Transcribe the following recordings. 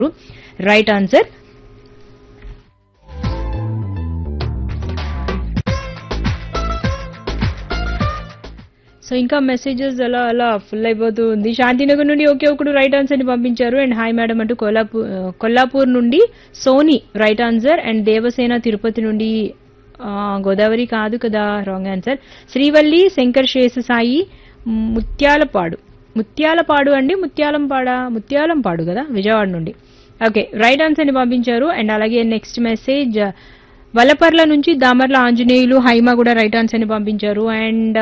right answer so ఇంకా messages అలా అలా ఫుల్ అయిపోతూ ఉంది శాంతినగర్ నుండి ఒకే ఒకడు రైట్ ఆన్సర్ ని పంపించారు అండ్ హాయ్ మేడం అంటూ కొల్లాపూర్ కొల్లాపూర్ నుండి Soni right answer and Devasena Tirupati నుండి ఆ, గోదావరి కాదు కదా రాంగ్ ఆన్సర్ శ్రీవల్లి శంకర్ శేష సాయి ముత్యాలపాడు ముత్యాలపాడు అండి ముత్యాలంపాడ ముత్యాలంపాడు కదా విజయవాడ నుండి ఓకే రైట్ ఆన్సర్ ని పంపించారు అండ్ అలాగే నెక్స్ట్ మెసేజ్ వలపర్ల నుంచి దామర్ల ఆంజనేయులు హైమ కూడా రైట్ ఆన్సర్ ని పంపించారు అండ్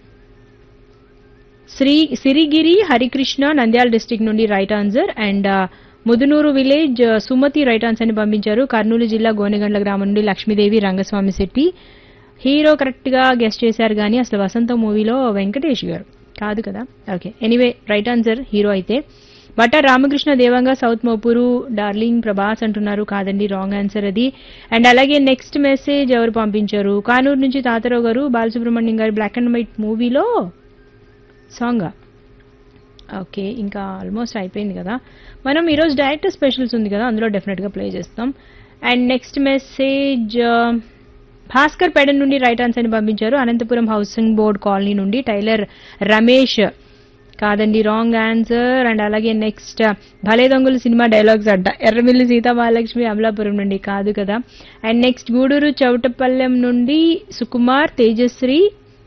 శ్రీ సిరిగిరి హరికృష్ణ నంద్యాల డిస్టిక్ నుండి right answer and Mudunuru village ఆ, సుమతి రైట్ ఆన్సర్ ని పంపించారు కర్నూలు జిల్లా గోనెగండ్ల గ్రామం నుండి లక్ష్మీదేవి రంగస్వామి శెట్టి హీరో కరెక్ట్ గా గెస్ట్ చేశారు కానీ అసలు వసంత మూవీలో వెంకటేష్ గారు కాదు కదా okay anyway right answer hero అయితే బట్ట రామకృష్ణ దేవంగా సౌత్ మోపూరు డార్లింగ్ ప్రభాస్ అంటున్నారు కాదండి రాంగ్ ఆన్సర్ అది అండ్ అలాగే నెక్స్ట్ మెసేజ్ ఎవరు పంపించారు కానూరు నుంచి తాతారావు గారు బాలసుబ్రహ్మణ్యం గారు బ్లాక్ అండ్ వైట్ మూవీలో సాంగా ఓకే ఇంకా ఆల్మోస్ట్ అయిపోయింది కదా మనం ఈరోజు డైరెక్టర్ స్పెషల్స్ ఉంది కదా అందులో డెఫినెట్గా ప్లే చేస్తాం and next message Bhaskar Pedana నుండి రైట్ ఆన్సర్ ని పంపించారు అనంతపురం హౌసింగ్ బోర్డ్ కాలనీ నుండి టైలర్ రమేష్ కాదండి రాంగ్ ఆన్సర్ అండ్ అలాగే next Bhale Dongalu cinema dialogues అడ్డ ఎర్రమిల్లి సీతా మహాలక్ష్మి అమలాపురం నుండి కాదు కదా అండ్ నెక్స్ట్ గూడూరు చౌటపల్లెం నుండి సుకుమార్ తేజశ్రీ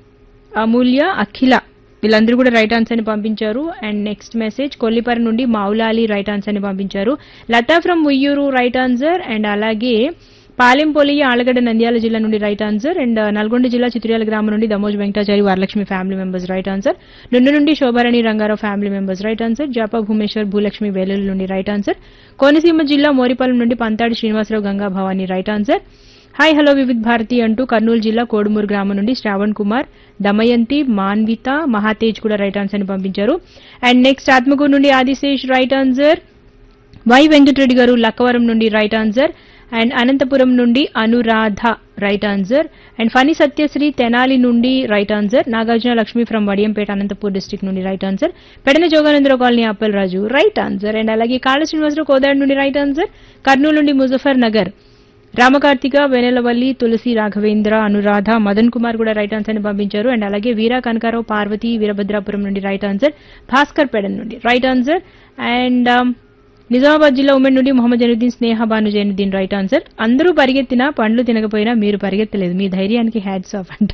అమూల్య అఖిల వీళ్ళందరూ కూడా రైట్ ఆన్సర్ ని పంపించారు అండ్ నెక్స్ట్ మెసేజ్ కొల్లిపర నుండి మౌలాలి రైట్ ఆన్సర్ ని పంపించారు Latha from Uyyuru right answer and అలాగే పాలెంపొలి ఆలగడ్డ నంద్యాల జిల్లా నుండి రైట్ ఆన్సర్ అండ్ నల్గొండ జిల్లా చిత్రియాల గ్రామం నుండి Damoj Venkatachari Varalakshmi family members right answer నుండి నుండి Shobharani Rangarao family members right answer Japa Bhumeshwar Bhulakshmi Vellore నుండి రైట్ ఆన్సర్ కోనసీమ జిల్లా మోరిపాలెం నుండి Panthadi Srinivasarao Ganga Bhavani right answer hi hello Vividh Bharati అంటూ కర్నూలు జిల్లా కోడుమూరు గ్రామం నుండి శ్రావణ్ కుమార్ దమయంతి మాన్విత మహాతేజ్ కూడా రైట్ ఆన్సర్ ని పంపించారు అండ్ నెక్స్ట్ ఆత్మకూరు నుండి Adishesh right answer Y Venkatareddy garu Lakkavaram నుండి రైట్ ఆన్సర్ అండ్ అనంతపురం నుండి Anuradha right answer and Phani Satyasri Tenali నుండి right answer Nagarjuna Lakshmi from Vadiyampeta Anantapur district నుండి right answer Pedana Joganandarao colony Appal Raju right answer and అలాగే కాళ శ్రీనివాసరావు కోదాడు నుండి రైట్ ఆన్సర్ కర్నూలు నుండి ముజఫర్ నగర్ రామకార్తిక వెనెలవల్లి తులసి రాఘవేంద్ర అనురాధ మదన్ కుమార్ కూడా రైట్ ఆన్సర్ ని పంపించారు అండ్ అలాగే వీరా కనకారావు పార్వతి వీరభద్రాపురం నుండి రైట్ ఆన్సర్ భాస్కర్ పెడన్ నుండి రైట్ ఆన్సర్ అండ్ నిజామాబాద్ జిల్లా ఉమెన్ నుండి మొహమ్మద్ జైనుద్దీన్ స్నేహ బాను జైనుద్దీన్ రైట్ ఆన్సర్ అందరూ పరిగెత్తినా పండ్లు తినకపోయినా మీరు పరిగెత్తలేదు మీ ధైర్యానికి హ్యాట్స్ ఆఫ్ అంట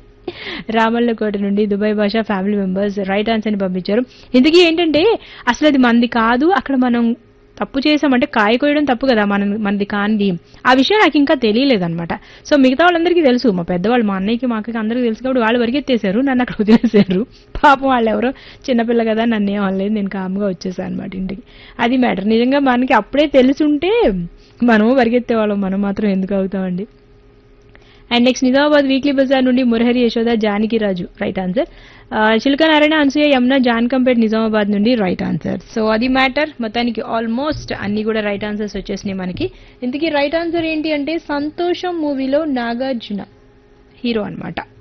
రామల్లకోట నుండి దుబాయ్ భాష ఫ్యామిలీ మెంబర్స్ రైట్ ఆన్సర్ ని పంపించారు ఇంతకీ ఏంటంటే అసలు అది మంది కాదు అక్కడ మనం తప్పు చేసామంటే కాయ కోయడం తప్పు కదా మన మనది కానిది ఆ విషయం నాకు ఇంకా తెలియలేదన్నమాట సో మిగతా వాళ్ళందరికీ తెలుసు మా పెద్దవాళ్ళు మా అన్నయ్యకి మా అక్కకి అందరికీ తెలుసు కాబట్టి వాళ్ళు పరిగెత్తేశారు నన్ను అక్కడ వదిలేశారు పాపం వాళ్ళు ఎవరో చిన్నపిల్ల కదా నన్ను ఏం అనలేదు నేను కామ్గా వచ్చేసాను అనమాట ఇంటికి అది మ్యాటర్ నిజంగా మనకి అప్పుడే తెలుసుంటే మనము పరిగెత్తేవాళ్ళం మనం మాత్రం ఎందుకు అవుతామండి and next Nizamabad weekly bazaar నుండి Murahari Yashoda Janaki Raju right answer Chiluka Narayana Anasuya Yamuna Jankampet Nizamabad నుండి రైట్ ఆన్సర్ సో అది మ్యాటర్ మొత్తానికి ఆల్మోస్ట్ అన్ని కూడా రైట్ ఆన్సర్స్ వచ్చేసినాయి మనకి ఇంతకీ రైట్ ఆన్సర్ ఏంటి అంటే సంతోషం మూవీలో నాగార్జున హీరో అన్నమాట